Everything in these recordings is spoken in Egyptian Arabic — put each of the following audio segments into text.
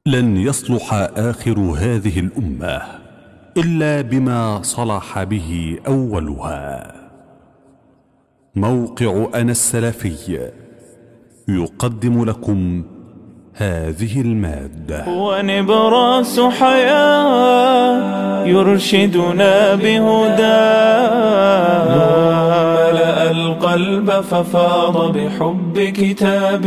لن يصلح اخر هذه الامه الا بما صلح به اولها موقع انا السلفي يقدم لكم هذه الماده ونبراس حياة يرشدنا بهداه ملأ القلب ففاض بحب كتاب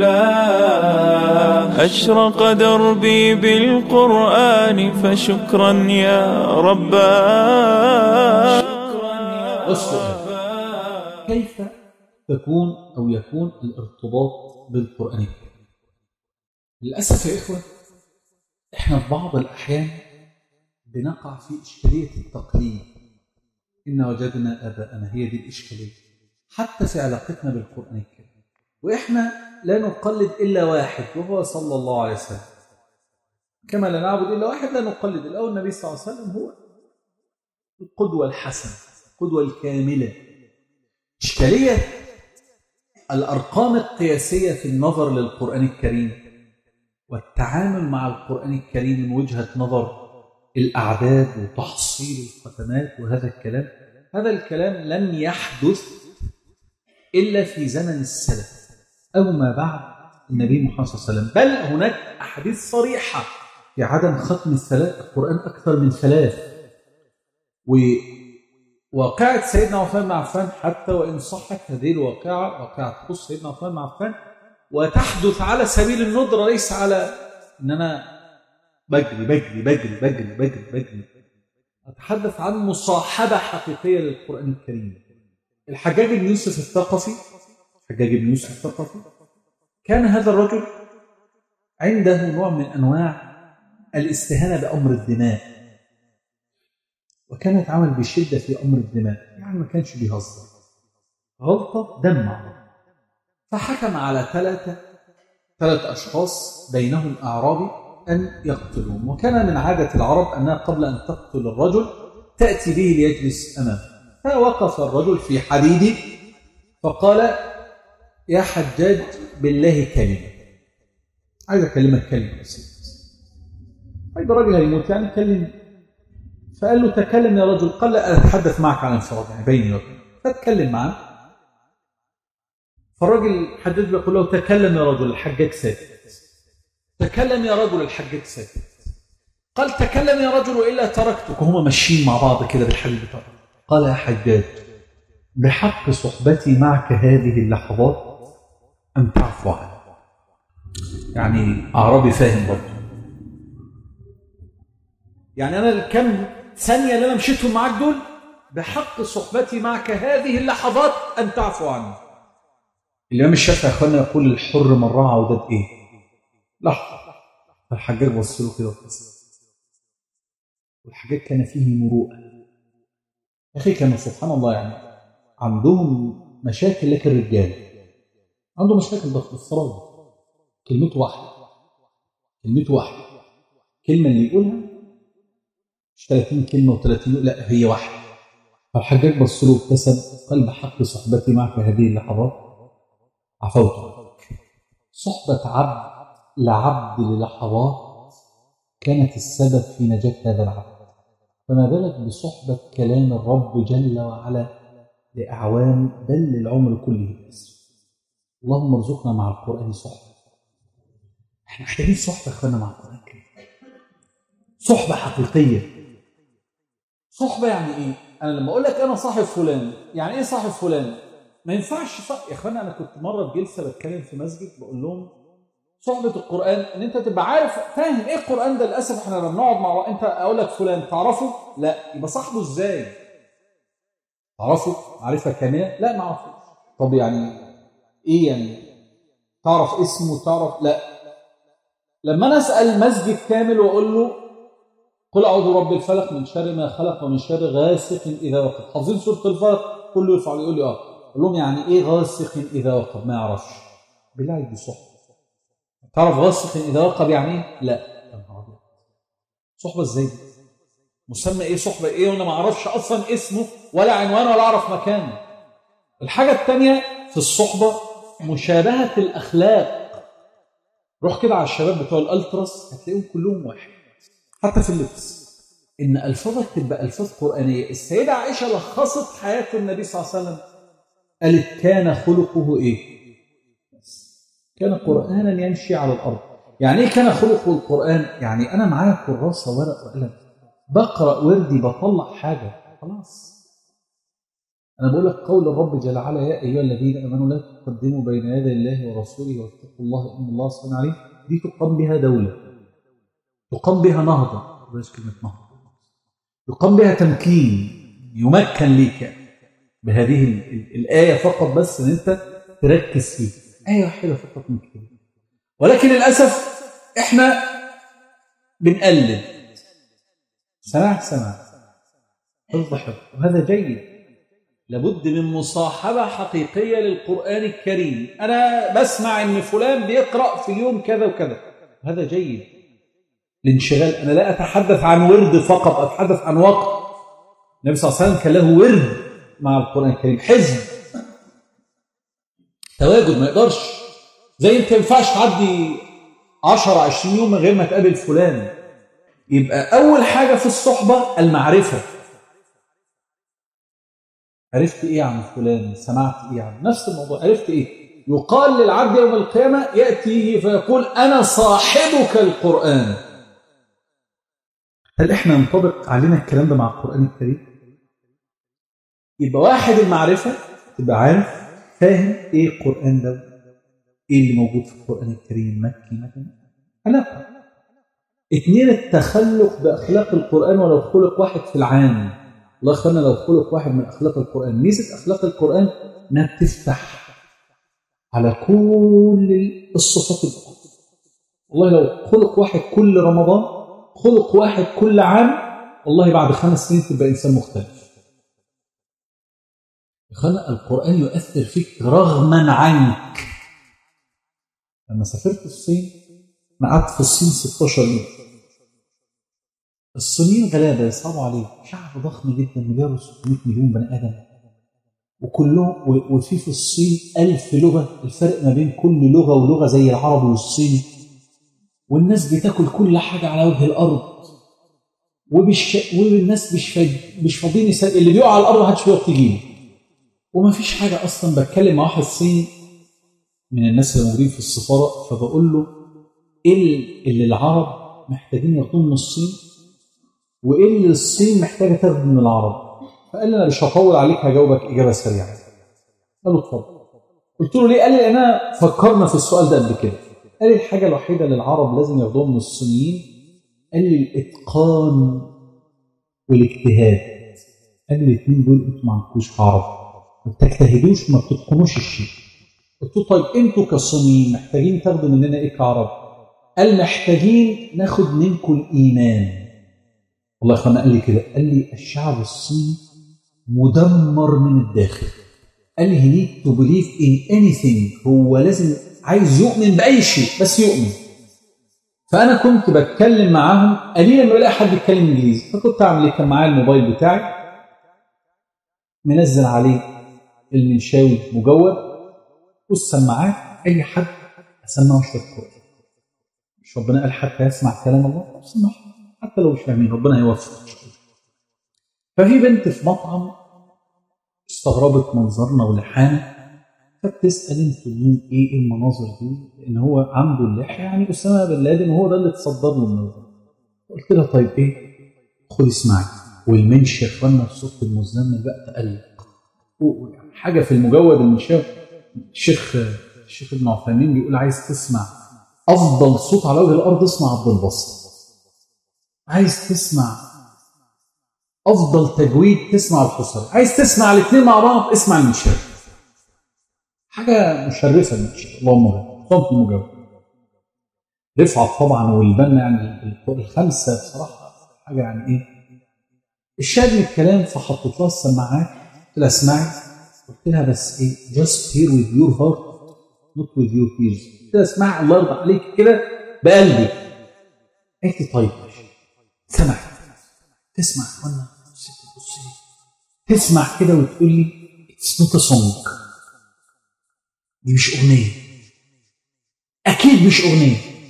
الله أشرق دربي بالقرآن فشكرا يا رباه والسؤال كيف تكون أو يكون الارتباط بالقرآن الكريم للأسف يا إخوة إحنا في بعض الأحيان بنقع في إشكالية التقليد إن وجدنا آباءنا هي دي الإشكالية حتى في علاقتنا بالقرآن الكريم وإحنا لا نقلد إلا واحد وهو صلى الله عليه وسلم كما لا نعبد إلا واحد لا نقلد إلا هو النبي صلى الله عليه وسلم هو القدوة الحسنة القدوة الكاملة إشكالية الأرقام القياسية في النظر للقرآن الكريم والتعامل مع القرآن الكريم من وجهة نظر الأعداد وتحصيل الختمات وهذا الكلام هذا الكلام لم يحدث إلا في زمن السلف أو ما بعد النبي محمد صلى الله عليه وسلم بل هناك أحاديث صريحة في عدم ختم الثلاث القرآن أكثر من ثلاث وواقعة سيدنا عثمان بن عفان حتى وإن صحت هذه الواقعة واقعة تخص سيدنا عثمان بن عفان وتحدث على سبيل الندرة ليس على إن أنا بجري بجري بجري بجري بجري بجري أتحدث عن مصاحبة حقيقية للقرآن الكريم الحجاج بن يوسف الثقفي الحجاج بن يوسف الثقفي كان هذا الرجل عنده نوع من أنواع الاستهانة بأمر الدماء وكان يتعامل بشدة في أمر الدماء يعني ما كانش بيهزر غلطة دمع فحكم على ثلاثة ثلاث أشخاص بينهم أعرابي أن يقتلهم وكان من عادة العرب أنها قبل أن تقتل الرجل تأتي به ليجلس أمامه فوقف الرجل في حديده فقال يا حجاج بالله كلمة عايز أكلمك كلمة بسيطة طيب الراجل هيموت يعني كلم فقال له تكلم يا رجل قال لا أتحدث معك على انفراد يعني بيني وبينك فاتكلم معه فالراجل حجاج بيقول له تكلم يا رجل الحجاج ساكت تكلم يا رجل الحجاج ساكت قال تكلم يا رجل وإلا تركتك وهما ماشيين مع بعض كده بالحديث بتاعه قال يا حجاج بحق صحبتي معك هذه اللحظات أن تعفو عني يعني أعرابي فاهم برضه يعني أنا الكم ثانية اللي أنا مشيتهم معاك دول بحق صحبتي معك هذه اللحظات أن تعفو عني الإمام الشافعي يا أخوانا يقول الحر من رعى وداد إيه؟ لحظة فالحجاج بص له كده وبص والحجاج كان فيه مروءة يا أخي كانوا سبحان الله يعني عندهم مشاكل لكن رجال عنده مشاكل ضغط الصلاة كلمته واحدة كلمته واحدة كلمة اللي يقولها مش 30 كلمة و30 لا هي واحدة فالحجاج بص له وابتسم قال بحق صحبتي معك هذه اللحظات عفوت عنك صحبة عبد لعبد للحظات كانت السبب في نجاة هذا العبد فما بالك بصحبة كلام الرب جل وعلا لأعوام بل للعمر كله بأسر اللهم ارزقنا مع القرآن صحبة احنا محتاجين صحبة اخوانا مع القرآن الكريم صحبة حقيقية صحبة يعني ايه؟ انا لما اقول لك انا صاحب فلان يعني ايه صاحب فلان؟ ما ينفعش صح... يا اخوانا انا كنت مره في جلسه بتكلم في مسجد بقول لهم صحبه القران ان انت تبقى عارف فاهم ايه القران ده للاسف احنا لما بنقعد مع انت اقول لك فلان تعرفه؟ لا يبقى صاحبه ازاي؟ تعرفه؟ معرفه كامله؟ لا ما اعرفوش طب يعني ايه يعني؟ تعرف اسمه تعرف لا لما انا اسال مسجد كامل واقول له قل اعوذ برب الفلق من شر ما خلق ومن شر غاسق اذا وقب حافظين سوره الفلق كله يرفع يقول لي اه اقول لهم يعني ايه غاسق اذا وقب ما يعرفش بالله عليك دي صحبه تعرف غاسق اذا وقب يعني ايه لا يا نهار أبيض. صحبه ازاي دي مسمى ايه صحبه ايه وانا ما اعرفش اصلا اسمه ولا عنوانه ولا اعرف مكانه الحاجه الثانيه في الصحبه مشابهه الاخلاق روح كده على الشباب بتوع الالتراس هتلاقيهم كلهم واحد حتى في اللبس ان الفاظك تبقى الفاظ قرانيه السيده عائشه لخصت حياه النبي صلى الله عليه وسلم قالت كان خلقه ايه كان قرانا يمشي على الارض يعني ايه كان خلقه القران يعني انا معايا كراسه ورق وقلم بقرا وردي بطلع حاجه خلاص انا بقول لك قول الرب جل وعلا يا ايها الذين امنوا لا تقدموا بين يدي الله ورسوله واتقوا الله ان الله سميع عليم دي تقام بها دوله تقام بها نهضه بلاش كلمه نهضه يقام بها تمكين يمكن ليك بهذه ال- ال- الايه فقط بس ان انت تركز فيها ايه واحده فقط من كده ولكن للاسف احنا بنقلد سمع سمع حفظ حفظ وهذا جيد لابد من مصاحبة حقيقية للقرآن الكريم أنا بسمع أن فلان بيقرأ في اليوم كذا وكذا هذا جيد الانشغال أنا لا أتحدث عن ورد فقط أتحدث عن وقت النبي صلى الله عليه وسلم كان له ورد مع القرآن الكريم حزب تواجد ما يقدرش زي انت ما ينفعش تعدي 10 20 يوم من غير ما تقابل فلان يبقى أول حاجة في الصحبة المعرفة عرفت ايه عن فلان سمعت ايه عن نفس الموضوع عرفت ايه يقال للعبد يوم القيامة يأتيه فيقول أنا صاحبك القرآن هل احنا ينطبق علينا الكلام ده مع القرآن الكريم يبقى واحد المعرفة تبقى عارف فاهم ايه القرآن ده ايه اللي موجود في القرآن الكريم مكي مثلا علاقة اتنين التخلق بأخلاق القرآن ولو خلق واحد في العام الله يخلنا لو خلق واحد من اخلاق القران ميزه اخلاق القران انها بتفتح على كل الصفات الاخرى والله لو خلق واحد كل رمضان خلق واحد كل عام والله بعد خمس سنين تبقى انسان مختلف خلق القران يؤثر فيك رغما عنك لما سافرت الصين انا قعدت في الصين 16 يوم الصينيين غلابه يصعبوا عليه شعب ضخم جدا مليار و600 مليون بني ادم وكلهم و- وفي في الصين ألف لغه الفرق ما بين كل لغه ولغه زي العربي والصيني والناس بتاكل كل حاجه على وجه الارض وبش... والناس مش فا... مش فاضيين يسا... اللي بيقع على الارض محدش بيقف تجيله وما فيش حاجه اصلا بتكلم مع واحد صيني من الناس اللي موجودين في السفاره فبقول له ايه اللي العرب محتاجين ياخدوه من الصين وايه اللي الصين محتاجه تاخده من العرب فقال لي انا مش هطول عليك هجاوبك اجابه سريعه قال له اتفضل قلت له ليه قال لي لان انا فكرنا في السؤال ده قبل كده قال لي الحاجه الوحيده اللي العرب لازم ياخدوها من الصينيين قال لي الاتقان والاجتهاد قال لي الاثنين دول انتوا ما عندكوش عرب ما بتجتهدوش وما بتتقنوش الشيء قلت له طيب انتوا كصينيين محتاجين تاخدوا مننا ايه كعرب قال محتاجين ناخد منكم الايمان والله يا اخوانا قال لي كده قال لي الشعب الصيني مدمر من الداخل قال لي he need to believe in anything هو لازم عايز يؤمن بأي شيء بس يؤمن فأنا كنت بتكلم معاهم قليلا ما بلاقي حد يتكلم إنجليزي فكنت أعمل إيه كان معايا الموبايل بتاعي منزل عليه المنشاوي مجود والسماعات أي حد أسمعه شوية قرآن مش ربنا قال حتى يسمع كلام الله سمعه حتى لو مش فاهمين ربنا يوفق ان شاء الله ففي بنت في مطعم استغربت منظرنا ولحانا فبتسال انتوا مين ايه المناظر دي؟ لان هو عنده اللحيه يعني اسامه بن لادن وهو ده اللي تصدر له الموضوع قلت لها طيب ايه؟ خدي اسمعي والمنش يا اخوانا الصوت المزمل بقى تقلق حاجه في المجود المنشاوي الشيخ الشيخ ابن عثيمين بيقول عايز تسمع افضل صوت على وجه الارض اسمع عبد الباسط عايز تسمع افضل تجويد تسمع الحصري عايز تسمع الاثنين مع بعض اسمع المنشاوي حاجه مشرفه المنشاوي اللهم بارك صوت المجود رفعت طبعا والبنا يعني الخمسه بصراحه حاجه يعني ايه الشاهد من الكلام فحطيت لها السماعات قلت لها اسمعي قلت لها بس ايه just hear with your heart not with your ears قلت لها اسمعي الله يرضى عليك كده بقلبي قالت لي طيب سمعت تسمع وانا تسمع كده وتقول لي اتس نوت سونج دي مش اغنيه اكيد مش اغنيه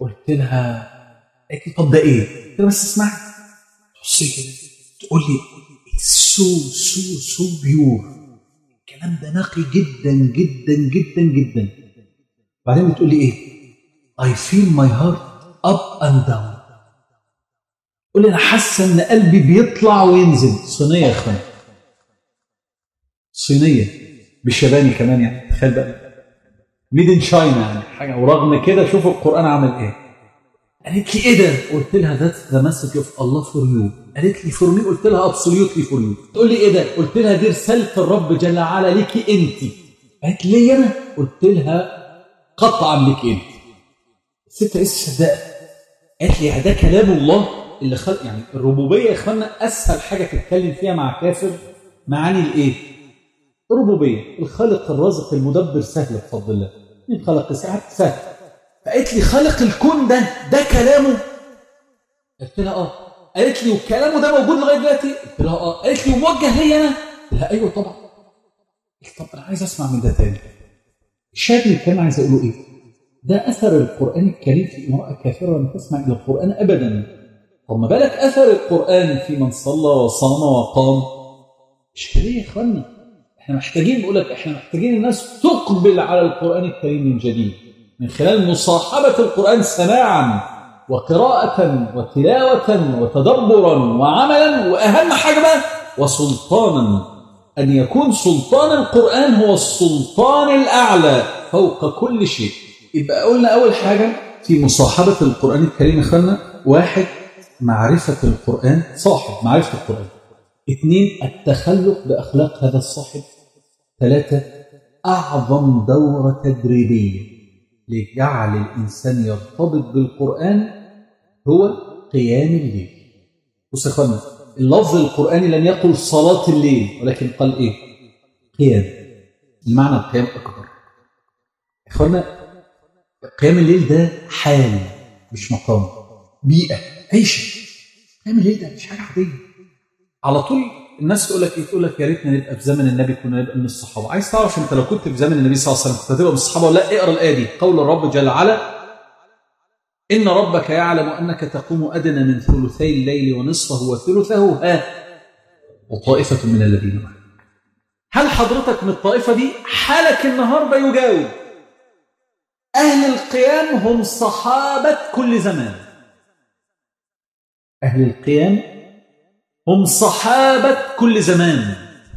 قلت لها قالت لي طب ده ايه؟ قلت لها بس اسمعي تبصي كده تقول لي سو سو سو بيور الكلام ده نقي جدا جدا جدا جدا بعدين بتقول لي ايه؟ I feel my heart up and down قول لي انا حاسه ان قلبي بيطلع وينزل صينيه يا اخوان صينيه بالشباني كمان يعني تخيل بقى ميد ان شاينا يعني حاجه ورغم كده شوف القران عمل ايه قالت لي ايه ده؟ قلت لها ذات ذا مسج اوف الله فور يو قالت لي فور مي قلت لها ابسوليوتلي فور يو تقول لي ايه ده؟ قلت لها دي رساله الرب جل وعلا ليكي انت قالت لي ليه انا؟ قلت لها قطعا ليكي انت الست لسه صدقت قالت لي ده كلام الله اللي خلق يعني الربوبيه يا اخوانا اسهل حاجه تتكلم فيها مع كافر معاني الايه؟ الربوبيه الخالق الرازق المدبر سهل بفضل الله مين خلق سهل سهل فقالت لي خالق الكون ده ده كلامه قلت لها اه قالت لي وكلامه ده موجود لغايه دلوقتي قلت لها اه قالت لي وموجه لي انا قلت لها ايوه طبعا قلت طب انا عايز اسمع من ده تاني الشاهد اللي كان عايز اقوله ايه ده اثر القران الكريم في امراه كافره لم تسمع الى القران ابدا طب ما بالك اثر القران في من صلى وصام وقام اشكاليه يا اخوانا احنا محتاجين بقول لك احنا محتاجين الناس تقبل على القران الكريم من جديد من خلال مصاحبه القران سماعا وقراءه وتلاوه وتدبرا وعملا واهم حاجه بقى وسلطانا ان يكون سلطان القران هو السلطان الاعلى فوق كل شيء يبقى قلنا اول حاجه في مصاحبه القران الكريم يا اخوانا واحد معرفه القران صاحب معرفه القران اثنين التخلق بأخلاق هذا الصاحب ثلاثة أعظم دورة تدريبية لجعل الإنسان يرتبط بالقرآن هو قيام الليل بص يا اخوانا اللفظ القرآني لم يقل صلاة الليل ولكن قال إيه؟ قيام المعنى القيام أكبر يا اخوانا قيام الليل ده حال مش مقام بيئة عيشة قيام الليل ده مش حاجة عادية على طول الناس تقول لك ايه تقول لك يا ريتنا نبقى في زمن النبي كنا نبقى من الصحابه عايز تعرف انت لو كنت في زمن النبي صلى الله عليه وسلم كنت هتبقى من الصحابه ولا لا اقرا الايه دي قول الرب جل وعلا ان ربك يعلم انك تقوم ادنى من ثلثي الليل ونصفه وثلثه ها وطائفه من الذين معك هل حضرتك من الطائفه دي حالك النهارده يجاوب اهل القيام هم صحابه كل زمان اهل القيام هم صحابة كل زمان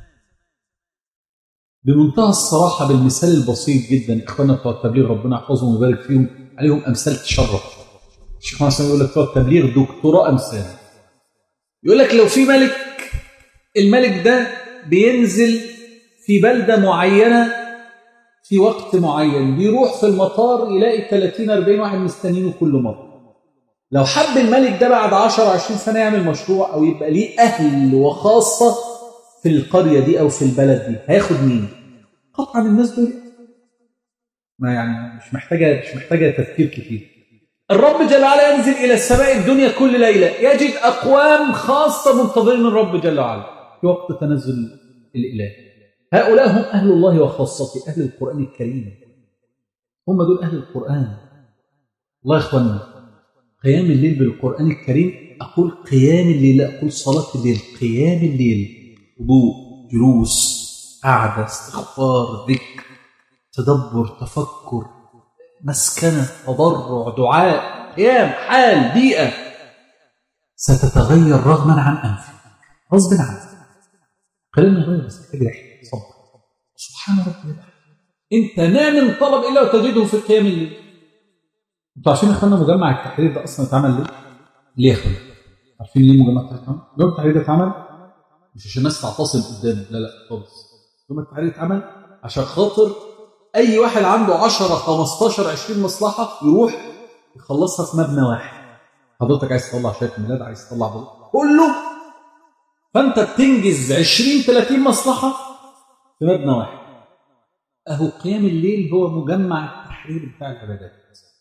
بمنتهى الصراحة بالمثال البسيط جدا إخواننا بتوع التبليغ ربنا يحفظهم ويبارك فيهم عليهم أمثال تشرف الشيخ محمد يقول لك بتوع التبليغ دكتوراه أمثال يقول لك لو في ملك الملك ده بينزل في بلدة معينة في وقت معين بيروح في المطار يلاقي 30 40 واحد مستنينه كل مرة لو حب الملك ده بعد 10 20 سنه يعمل مشروع او يبقى ليه اهل وخاصه في القريه دي او في البلد دي هياخد مين؟ قطعا الناس دول ما يعني مش محتاجه مش محتاجه تفكير كتير الرب جل وعلا ينزل الى السماء الدنيا كل ليله يجد اقوام خاصه منتظرين الرب جل وعلا في وقت تنزل الاله هؤلاء هم اهل الله وخاصته اهل القران الكريم هم دول اهل القران الله يا اخوانا قيام الليل بالقرآن الكريم أقول قيام الليل لا أقول صلاة الليل قيام الليل وضوء جلوس قعدة استغفار ذكر تدبر تفكر مسكنة تضرع دعاء قيام حال بيئة ستتغير رغما عن أنفك غصب عنك خلينا نغير بس محتاج رحلة صبر سبحان ربي انت ما من طلب الا وتجده في قيام الليل انتوا عارفين يا اخوانا مجمع التحرير ده اصلا اتعمل ليه؟ ليه يا اخوانا؟ عارفين ليه مجمع التحرير اتعمل؟ مجمع التحرير ده اتعمل مش عشان الناس تعتصم قدامه لا لا خالص مجمع التحرير اتعمل عشان خاطر اي واحد عنده 10 15 20 مصلحه يروح يخلصها في مبنى واحد حضرتك عايز تطلع شهاده ميلاد عايز تطلع بل... كله فانت بتنجز 20 30 مصلحه في مبنى واحد اهو قيام الليل هو مجمع التحرير بتاع العبادات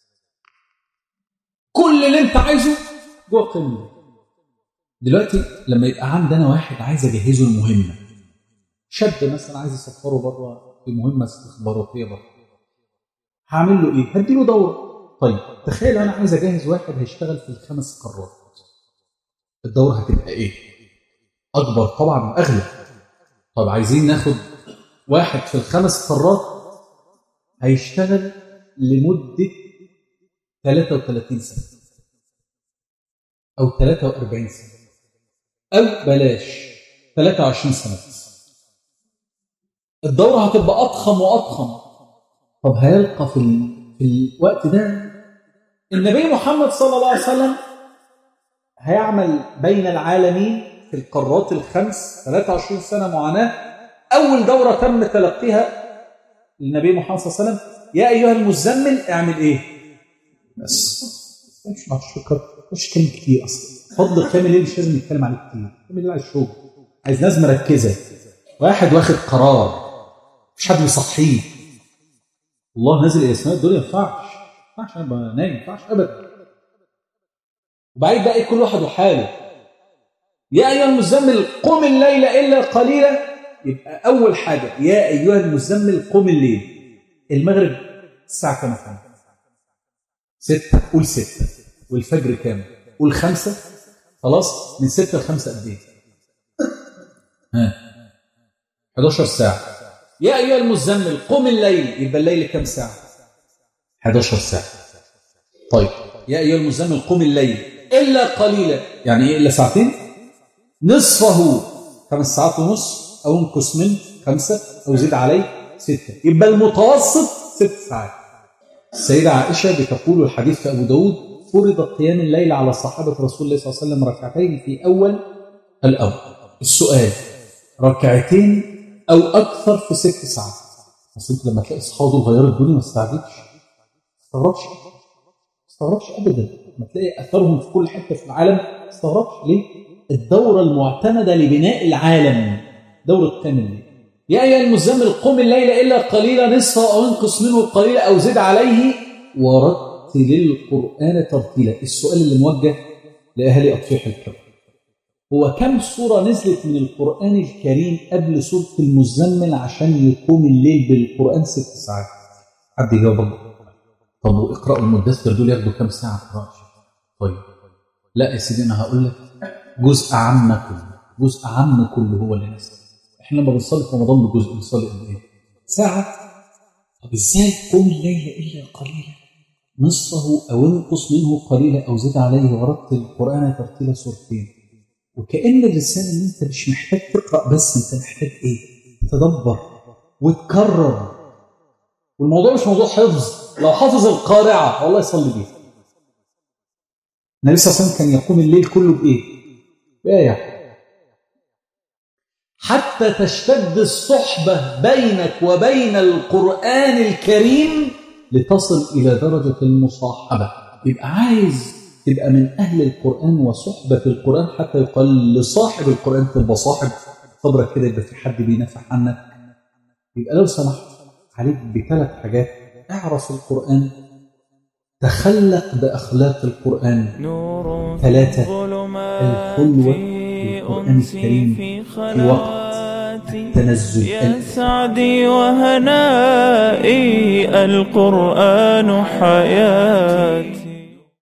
كل اللي انت عايزه جوه قيام الليل دلوقتي لما يبقى عندنا واحد عايز اجهزه المهمه شاب مثلا عايز يسفره بره في مهمه استخباراتيه بره هعمل له ايه؟ هدي له دوره طيب تخيل انا عايز اجهز واحد هيشتغل في الخمس قارات الدوره هتبقى ايه اكبر طبعا واغلى طب عايزين ناخد واحد في الخمس قارات هيشتغل لمده 33 سنه او 43 سنه او بلاش 23 سنه بس الدوره هتبقى اضخم واضخم طب هيلقى في ال... في الوقت ده النبي محمد صلى الله عليه وسلم هيعمل بين العالمين في القارات الخمس 23 سنة معاناة أول دورة تم تلقيها للنبي محمد صلى الله عليه وسلم يا أيها المزمل اعمل إيه؟ بس مش مع الشكر مش كلام كتير أصلا فضل كامل ليه مش لازم نتكلم عليه كتير كامل ليه على الشغل عايز ناس مركزة واحد واخد قرار مش حد بيصحيه الله نازل الاسماء دول ما ينفعش ما ينفعش انا نايم ما ينفعش ابدا وبعدين بقى كل واحد وحاله يا ايها المزمل قم الليل الا قليلا يبقى اول حاجه يا ايها المزمل قم الليل المغرب الساعه كام كام ستة قول ستة والفجر كام قول خمسة خلاص من ستة لخمسة قد ايه ها 11 ساعة يا أيها المزمل قم الليل يبقى الليل كم ساعة 11 ساعة طيب يا أيها المزمل قم الليل إلا قليلا يعني إيه إلا ساعتين نصفه خمس ساعات ونص أو انقص منه خمسة أو زد عليه ستة يبقى المتوسط ست ساعات السيدة عائشة بتقول الحديث في أبو داود فرض قيام الليل على صحابة رسول الله صلى الله عليه وسلم ركعتين في أول الأمر السؤال ركعتين او اكثر في ست ساعات بس انت لما تلاقي اصحابه دول غيروا الدنيا ما تستعجبش ما تستغربش ما تستغربش ابدا لما تلاقي اثرهم في كل حته في العالم ما تستغربش ليه؟ الدوره المعتمده لبناء العالم دوره كامل يا ايها المزمل قم الليل الا قليلا نصفه او انقص منه قليلا او زد عليه ورتل القران ترتيلا السؤال اللي موجه لاهالي اطفيح الكون هو كم سورة نزلت من القرآن الكريم قبل سورة المزمل عشان يقوم الليل بالقرآن ست ساعات حد يجاوب طب واقرأوا المدثر دول ياخدوا كم ساعة قراءة طيب لا يا سيدي أنا هقول لك جزء عام كله جزء عام كله هو اللي نزل احنا لما بنصلي في رمضان بجزء بنصلي قد ايه؟ ساعة طب ازاي قوم الليل إلا قليلا نصفه أو انقص منه قليلا أو زد عليه ورتل القرآن ترتيلا سورتين وكأن الرسالة إن أنت مش محتاج تقرأ بس أنت محتاج إيه؟ تدبر وتكرر والموضوع مش موضوع حفظ لو حافظ القارعة والله يصلي بيها النبي صلى الله عليه وسلم كان يقوم الليل كله بإيه؟ بآية حتى تشتد الصحبة بينك وبين القرآن الكريم لتصل إلى درجة المصاحبة يبقى عايز تبقى من أهل القرآن وصحبة القرآن حتى يقال لصاحب القرآن تبقى صاحب صبرك كده يبقى في حد بينافع عنك يبقى لو سمحت عليك بثلاث حاجات اعرف القرآن تخلق بأخلاق القرآن ثلاثة الخلوة بالقرآن الكريم في وقت التنزل يا سعدي وهنائي القرآن حياتي